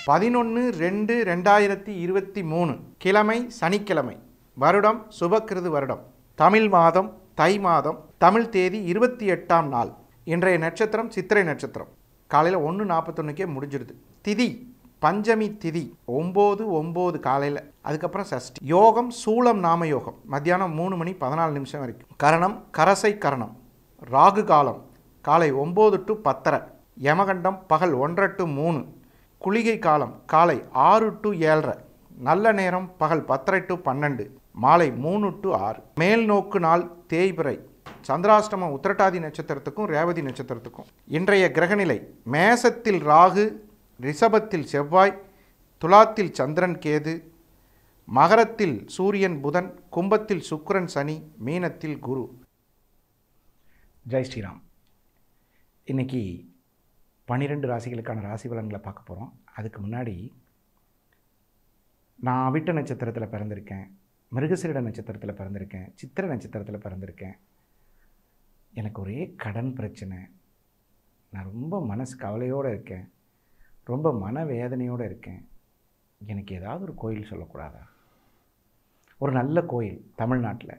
பதினொன்று ரெண்டு ரெண்டாயிரத்தி இருபத்தி மூணு கிழமை சனிக்கிழமை வருடம் சுபக்கிருது வருடம் தமிழ் மாதம் தை மாதம் தமிழ் தேதி இருபத்தி எட்டாம் நாள் இன்றைய நட்சத்திரம் சித்திரை நட்சத்திரம் காலையில் ஒன்று நாற்பத்தொன்னுக்கே முடிஞ்சிருது திதி பஞ்சமி திதி ஒம்பது ஒம்பது காலையில் அதுக்கப்புறம் சஷ்டி யோகம் சூலம் நாம யோகம் மத்தியானம் மூணு மணி பதினாலு நிமிஷம் வரைக்கும் கரணம் கரசை கரணம் ராகு காலம் காலை ஒம்பது டு பத்தரை யமகண்டம் பகல் ஒன்றரை டு மூணு குளிகை காலம் காலை ஆறு டு ஏழரை நல்ல நேரம் பகல் பத்தரை டு பன்னெண்டு மாலை மூணு டு ஆறு மேல் நோக்கு நாள் தேய்பிறை சந்திராஷ்டமம் உத்திரட்டாதி நட்சத்திரத்துக்கும் ரேவதி நட்சத்திரத்துக்கும் இன்றைய கிரகநிலை மேசத்தில் ராகு ரிஷபத்தில் செவ்வாய் துலாத்தில் சந்திரன் கேது மகரத்தில் சூரியன் புதன் கும்பத்தில் சுக்கிரன் சனி மீனத்தில் குரு ஜெய் ஸ்ரீராம் இன்னைக்கு பன்னிரெண்டு ராசிகளுக்கான ராசி பலன்களை பார்க்க போகிறோம் அதுக்கு முன்னாடி நான் அவிட்ட நட்சத்திரத்தில் பிறந்திருக்கேன் மிருகசீரிட நட்சத்திரத்தில் பிறந்திருக்கேன் சித்திரை நட்சத்திரத்தில் பிறந்திருக்கேன் எனக்கு ஒரே கடன் பிரச்சனை நான் ரொம்ப மனசு கவலையோடு இருக்கேன் ரொம்ப மனவேதனையோடு இருக்கேன் எனக்கு ஏதாவது ஒரு கோயில் சொல்லக்கூடாதா ஒரு நல்ல கோயில் தமிழ்நாட்டில்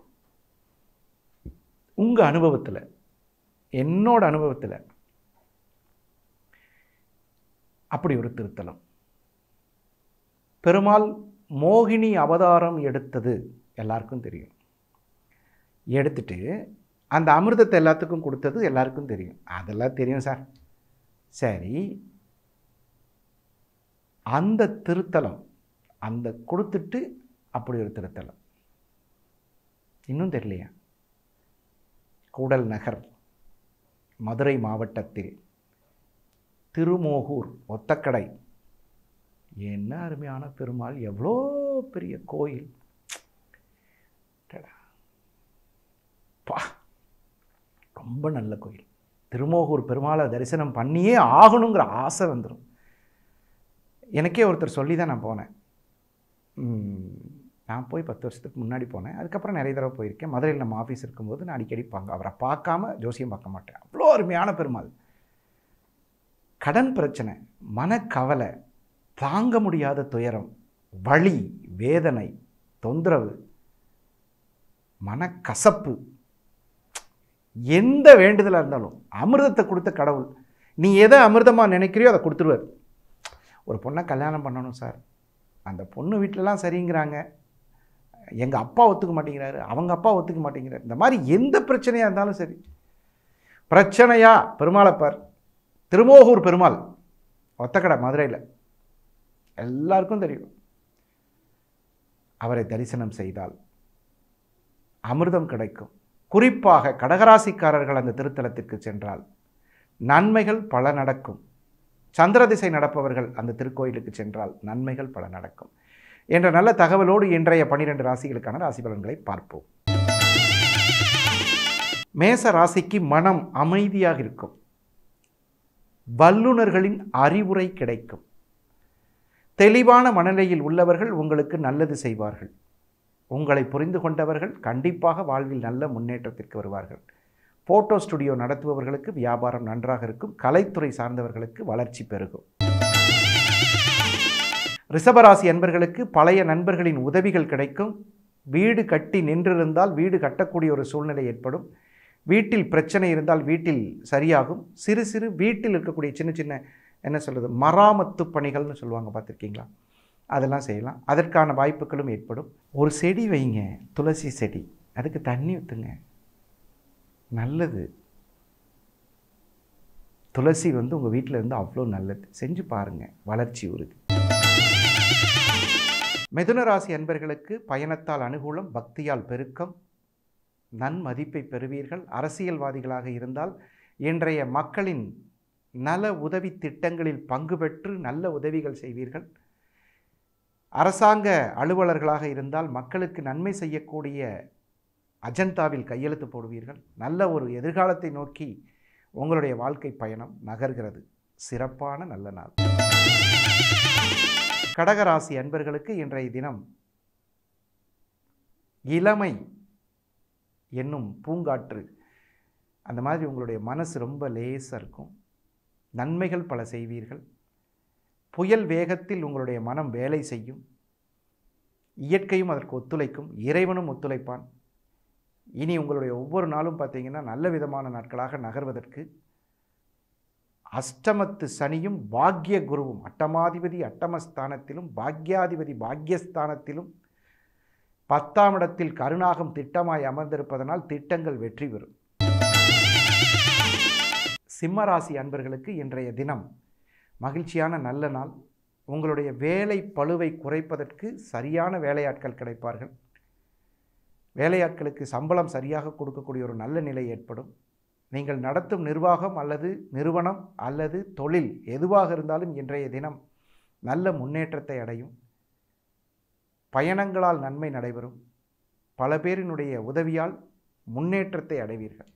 உங்கள் அனுபவத்தில் என்னோட அனுபவத்தில் அப்படி ஒரு திருத்தலம் பெருமாள் மோகினி அவதாரம் எடுத்தது எல்லாருக்கும் தெரியும் எடுத்துட்டு அந்த அமிர்தத்தை எல்லாத்துக்கும் கொடுத்தது எல்லாருக்கும் தெரியும் அதெல்லாம் தெரியும் சார் சரி அந்த திருத்தலம் அந்த கொடுத்துட்டு அப்படி ஒரு திருத்தலம் இன்னும் தெரியலையா கூடல் நகர் மதுரை மாவட்டத்தில் திருமோகூர் ஒத்தக்கடை என்ன அருமையான பெருமாள் எவ்வளோ பெரிய கோயில் டடா. பா ரொம்ப நல்ல கோயில் திருமோகூர் பெருமாளை தரிசனம் பண்ணியே ஆகணுங்கிற ஆசை வந்துடும் எனக்கே ஒருத்தர் சொல்லி தான் நான் போனேன் ம், நான் போய் பத்து வருஷத்துக்கு முன்னாடி போனேன் அதுக்கப்புறம் நிறைய தடவை போயிருக்கேன் மதுரையில் நம்ம ஆஃபீஸ் இருக்கும்போது நான் அடிக்கடி பாங்க அவரை பார்க்காம ஜோசியம் பார்க்க மாட்டேன் அவ்வளோ அருமையான பெருமாள் கடன் பிரச்சனை மனக்கவலை தாங்க முடியாத துயரம் வலி வேதனை தொந்தரவு மனக்கசப்பு எந்த வேண்டுதலாக இருந்தாலும் அமிர்தத்தை கொடுத்த கடவுள் நீ எதை அமிர்தமாக நினைக்கிறியோ அதை கொடுத்துருவார் ஒரு பொண்ணை கல்யாணம் பண்ணணும் சார் அந்த பொண்ணு வீட்டிலலாம் சரிங்கிறாங்க எங்கள் அப்பா ஒத்துக்க மாட்டேங்கிறாரு அவங்க அப்பா ஒத்துக்க மாட்டேங்கிறாரு இந்த மாதிரி எந்த பிரச்சனையாக இருந்தாலும் சரி பிரச்சனையா பெருமாளைப்பார் திருமோகூர் பெருமாள் ஒத்தக்கடை மதுரையில் எல்லாருக்கும் தெரியும் அவரை தரிசனம் செய்தால் அமிர்தம் கிடைக்கும் குறிப்பாக கடகராசிக்காரர்கள் அந்த திருத்தலத்திற்கு சென்றால் நன்மைகள் பல நடக்கும் சந்திர திசை நடப்பவர்கள் அந்த திருக்கோயிலுக்கு சென்றால் நன்மைகள் பல நடக்கும் என்ற நல்ல தகவலோடு இன்றைய பனிரெண்டு ராசிகளுக்கான ராசி பலன்களை பார்ப்போம் மேச ராசிக்கு மனம் அமைதியாக இருக்கும் வல்லுனர்களின் அறிவுரை கிடைக்கும் தெளிவான மனநிலையில் உள்ளவர்கள் உங்களுக்கு நல்லது செய்வார்கள் உங்களை புரிந்து கொண்டவர்கள் கண்டிப்பாக வாழ்வில் நல்ல முன்னேற்றத்திற்கு வருவார்கள் போட்டோ ஸ்டுடியோ நடத்துபவர்களுக்கு வியாபாரம் நன்றாக இருக்கும் கலைத்துறை சார்ந்தவர்களுக்கு வளர்ச்சி பெருகும் ரிஷபராசி அன்பர்களுக்கு பழைய நண்பர்களின் உதவிகள் கிடைக்கும் வீடு கட்டி நின்றிருந்தால் வீடு கட்டக்கூடிய ஒரு சூழ்நிலை ஏற்படும் வீட்டில் பிரச்சனை இருந்தால் வீட்டில் சரியாகும் சிறு சிறு வீட்டில் இருக்கக்கூடிய சின்ன சின்ன என்ன சொல்கிறது மராமத்து பணிகள்னு சொல்லுவாங்க பார்த்துருக்கீங்களா அதெல்லாம் செய்யலாம் அதற்கான வாய்ப்புகளும் ஏற்படும் ஒரு செடி வைங்க துளசி செடி அதுக்கு தண்ணி ஊற்றுங்க நல்லது துளசி வந்து உங்கள் வீட்டில் இருந்து அவ்வளோ நல்லது செஞ்சு பாருங்கள் வளர்ச்சி உறுதி மிதுன ராசி அன்பர்களுக்கு பயணத்தால் அனுகூலம் பக்தியால் பெருக்கம் நன்மதிப்பை பெறுவீர்கள் அரசியல்வாதிகளாக இருந்தால் இன்றைய மக்களின் நல உதவி திட்டங்களில் பங்கு பெற்று நல்ல உதவிகள் செய்வீர்கள் அரசாங்க அலுவலர்களாக இருந்தால் மக்களுக்கு நன்மை செய்யக்கூடிய அஜந்தாவில் கையெழுத்து போடுவீர்கள் நல்ல ஒரு எதிர்காலத்தை நோக்கி உங்களுடைய வாழ்க்கை பயணம் நகர்கிறது சிறப்பான நல்ல நாள் கடகராசி அன்பர்களுக்கு இன்றைய தினம் இளமை என்னும் பூங்காற்று அந்த மாதிரி உங்களுடைய மனசு ரொம்ப லேசாக இருக்கும் நன்மைகள் பல செய்வீர்கள் புயல் வேகத்தில் உங்களுடைய மனம் வேலை செய்யும் இயற்கையும் அதற்கு ஒத்துழைக்கும் இறைவனும் ஒத்துழைப்பான் இனி உங்களுடைய ஒவ்வொரு நாளும் பார்த்தீங்கன்னா நல்ல விதமான நாட்களாக நகர்வதற்கு அஷ்டமத்து சனியும் பாக்ய குருவும் அட்டமாதிபதி அட்டமஸ்தானத்திலும் பாக்யாதிபதி பாக்யஸ்தானத்திலும் பத்தாம் இடத்தில் கருணாகம் திட்டமாய் அமர்ந்திருப்பதனால் திட்டங்கள் வெற்றி பெறும் சிம்மராசி அன்பர்களுக்கு இன்றைய தினம் மகிழ்ச்சியான நல்ல நாள் உங்களுடைய வேலை பளுவை குறைப்பதற்கு சரியான வேலையாட்கள் கிடைப்பார்கள் வேலையாட்களுக்கு சம்பளம் சரியாக கொடுக்கக்கூடிய ஒரு நல்ல நிலை ஏற்படும் நீங்கள் நடத்தும் நிர்வாகம் அல்லது நிறுவனம் அல்லது தொழில் எதுவாக இருந்தாலும் இன்றைய தினம் நல்ல முன்னேற்றத்தை அடையும் பயணங்களால் நன்மை நடைபெறும் பல பேரினுடைய உதவியால் முன்னேற்றத்தை அடைவீர்கள்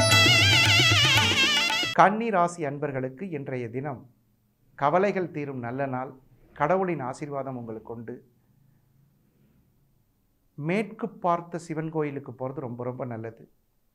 கன்னி ராசி அன்பர்களுக்கு இன்றைய தினம் கவலைகள் தீரும் நல்ல நாள் கடவுளின் ஆசீர்வாதம் உங்களுக்கு உண்டு மேற்கு பார்த்த சிவன் கோயிலுக்கு போகிறது ரொம்ப ரொம்ப நல்லது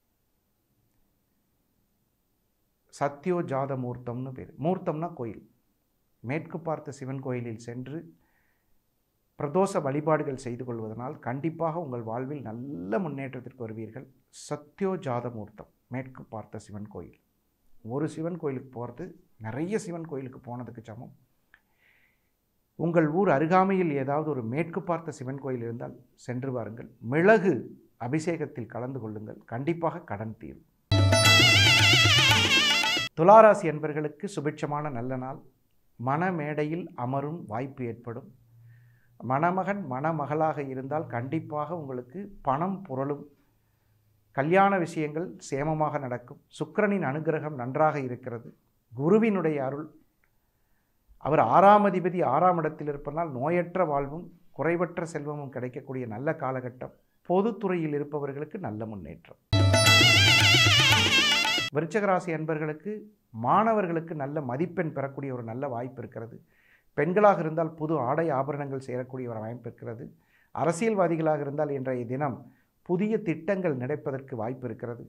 சத்யோ ஜாத மூர்த்தம்னு பேர் மூர்த்தம்னா கோயில் மேற்கு பார்த்த சிவன் கோயிலில் சென்று பிரதோஷ வழிபாடுகள் செய்து கொள்வதனால் கண்டிப்பாக உங்கள் வாழ்வில் நல்ல முன்னேற்றத்திற்கு வருவீர்கள் சத்யோ ஜாத மூர்த்தம் மேற்கு பார்த்த சிவன் கோயில் ஒரு சிவன் கோயிலுக்கு போகிறது நிறைய சிவன் கோயிலுக்கு போனதுக்கு சமம் உங்கள் ஊர் அருகாமையில் ஏதாவது ஒரு மேற்கு பார்த்த சிவன் கோயில் இருந்தால் சென்று வாருங்கள் மிளகு அபிஷேகத்தில் கலந்து கொள்ளுங்கள் கண்டிப்பாக கடன் தீரும் துளாராசி என்பர்களுக்கு சுபிட்சமான நல்ல நாள் மணமேடையில் அமரும் வாய்ப்பு ஏற்படும் மணமகன் மணமகளாக இருந்தால் கண்டிப்பாக உங்களுக்கு பணம் புரளும் கல்யாண விஷயங்கள் சேமமாக நடக்கும் சுக்கிரனின் அனுகிரகம் நன்றாக இருக்கிறது குருவினுடைய அருள் அவர் ஆறாம் அதிபதி ஆறாம் இடத்தில் இருப்பதனால் நோயற்ற வாழ்வும் குறைவற்ற செல்வமும் கிடைக்கக்கூடிய நல்ல காலகட்டம் பொதுத்துறையில் இருப்பவர்களுக்கு நல்ல முன்னேற்றம் விருச்சகராசி அன்பர்களுக்கு மாணவர்களுக்கு நல்ல மதிப்பெண் பெறக்கூடிய ஒரு நல்ல வாய்ப்பு இருக்கிறது பெண்களாக இருந்தால் புது ஆடை ஆபரணங்கள் சேரக்கூடிய ஒரு வாய்ப்பு இருக்கிறது அரசியல்வாதிகளாக இருந்தால் இன்றைய தினம் புதிய திட்டங்கள் நடப்பதற்கு வாய்ப்பு இருக்கிறது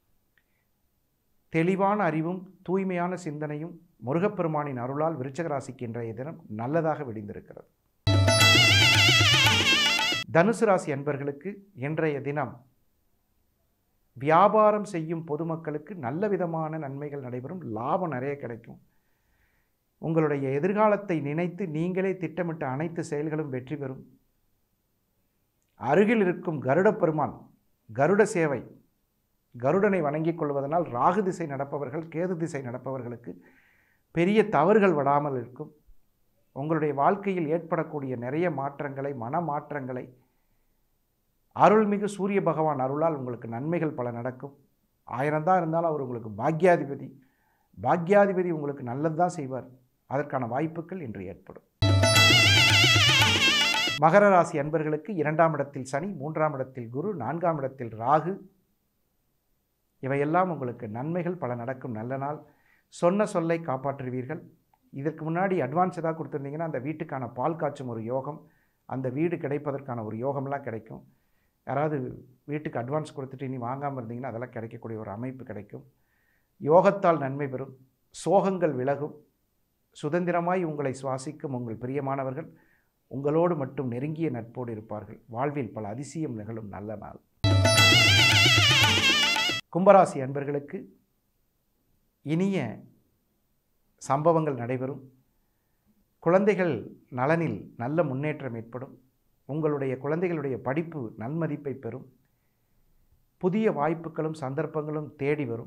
தெளிவான அறிவும் தூய்மையான சிந்தனையும் முருகப்பெருமானின் அருளால் விருச்சக ராசிக்கு இன்றைய தினம் நல்லதாக விடிந்திருக்கிறது தனுசு ராசி அன்பர்களுக்கு இன்றைய தினம் வியாபாரம் செய்யும் பொதுமக்களுக்கு நல்ல விதமான நன்மைகள் நடைபெறும் லாபம் நிறைய கிடைக்கும் உங்களுடைய எதிர்காலத்தை நினைத்து நீங்களே திட்டமிட்ட அனைத்து செயல்களும் வெற்றி பெறும் அருகில் இருக்கும் கருட பெருமான் கருட சேவை கருடனை வணங்கிக் கொள்வதனால் ராகு திசை நடப்பவர்கள் கேது திசை நடப்பவர்களுக்கு பெரிய தவறுகள் விடாமல் இருக்கும் உங்களுடைய வாழ்க்கையில் ஏற்படக்கூடிய நிறைய மாற்றங்களை மன மாற்றங்களை அருள்மிகு சூரிய பகவான் அருளால் உங்களுக்கு நன்மைகள் பல நடக்கும் ஆயிரம் தான் இருந்தாலும் அவர் உங்களுக்கு பாக்யாதிபதி பாக்யாதிபதி உங்களுக்கு நல்லது தான் செய்வார் அதற்கான வாய்ப்புகள் இன்று ஏற்படும் மகர ராசி அன்பர்களுக்கு இரண்டாம் இடத்தில் சனி மூன்றாம் இடத்தில் குரு நான்காம் இடத்தில் ராகு இவையெல்லாம் உங்களுக்கு நன்மைகள் பல நடக்கும் நல்ல நாள் சொன்ன சொல்லை காப்பாற்றுவீர்கள் இதற்கு முன்னாடி அட்வான்ஸ் ஏதாவது கொடுத்துருந்தீங்கன்னா அந்த வீட்டுக்கான பால் காய்ச்சும் ஒரு யோகம் அந்த வீடு கிடைப்பதற்கான ஒரு யோகம்லாம் கிடைக்கும் யாராவது வீட்டுக்கு அட்வான்ஸ் கொடுத்துட்டு இனி வாங்காமல் இருந்தீங்கன்னா அதெல்லாம் கிடைக்கக்கூடிய ஒரு அமைப்பு கிடைக்கும் யோகத்தால் நன்மை பெறும் சோகங்கள் விலகும் சுதந்திரமாய் உங்களை சுவாசிக்கும் உங்கள் பிரியமானவர்கள் உங்களோடு மட்டும் நெருங்கிய நட்போடு இருப்பார்கள் வாழ்வில் பல அதிசயம் நிகழும் நல்ல நாள் கும்பராசி அன்பர்களுக்கு இனிய சம்பவங்கள் நடைபெறும் குழந்தைகள் நலனில் நல்ல முன்னேற்றம் ஏற்படும் உங்களுடைய குழந்தைகளுடைய படிப்பு நன்மதிப்பை பெறும் புதிய வாய்ப்புகளும் சந்தர்ப்பங்களும் தேடி வரும்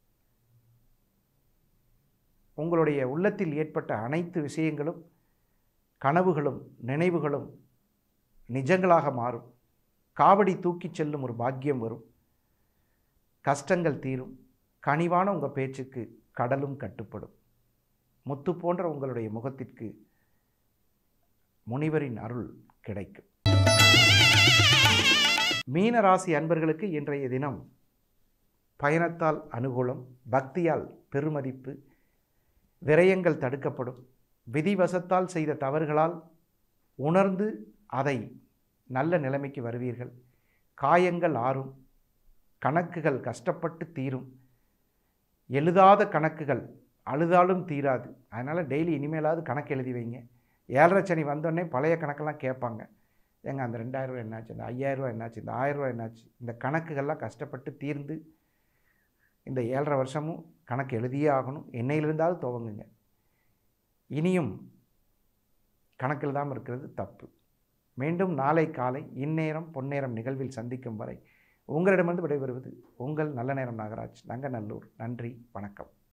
உங்களுடைய உள்ளத்தில் ஏற்பட்ட அனைத்து விஷயங்களும் கனவுகளும் நினைவுகளும் நிஜங்களாக மாறும் காவடி தூக்கிச் செல்லும் ஒரு பாக்கியம் வரும் கஷ்டங்கள் தீரும் கனிவான உங்கள் பேச்சுக்கு கடலும் கட்டுப்படும் முத்து போன்ற உங்களுடைய முகத்திற்கு முனிவரின் அருள் கிடைக்கும் மீன ராசி அன்பர்களுக்கு இன்றைய தினம் பயணத்தால் அனுகூலம் பக்தியால் பெருமதிப்பு விரயங்கள் தடுக்கப்படும் விதிவசத்தால் செய்த தவறுகளால் உணர்ந்து அதை நல்ல நிலைமைக்கு வருவீர்கள் காயங்கள் ஆறும் கணக்குகள் கஷ்டப்பட்டு தீரும் எழுதாத கணக்குகள் அழுதாலும் தீராது அதனால் டெய்லி இனிமேலாவது கணக்கு எழுதி வைங்க ஏழரை சனி வந்தோடனே பழைய கணக்கெல்லாம் கேட்பாங்க ஏங்க அந்த ரெண்டாயிரரூவா என்னாச்சு இந்த ஐயாயிரரூவா என்னாச்சு இந்த ஆயிரரூவா என்னாச்சு இந்த கணக்குகள்லாம் கஷ்டப்பட்டு தீர்ந்து இந்த ஏழரை வருஷமும் கணக்கு எழுதியே ஆகணும் என்னையிலிருந்தாவது துவங்குங்க இனியும் கணக்கு எழுதாமல் இருக்கிறது தப்பு மீண்டும் நாளை காலை இந்நேரம் பொன்னேரம் நிகழ்வில் சந்திக்கும் வரை உங்களிடமிருந்து விடைபெறுவது உங்கள் நல்ல நேரம் நாகராஜ் நங்கநல்லூர் நன்றி வணக்கம்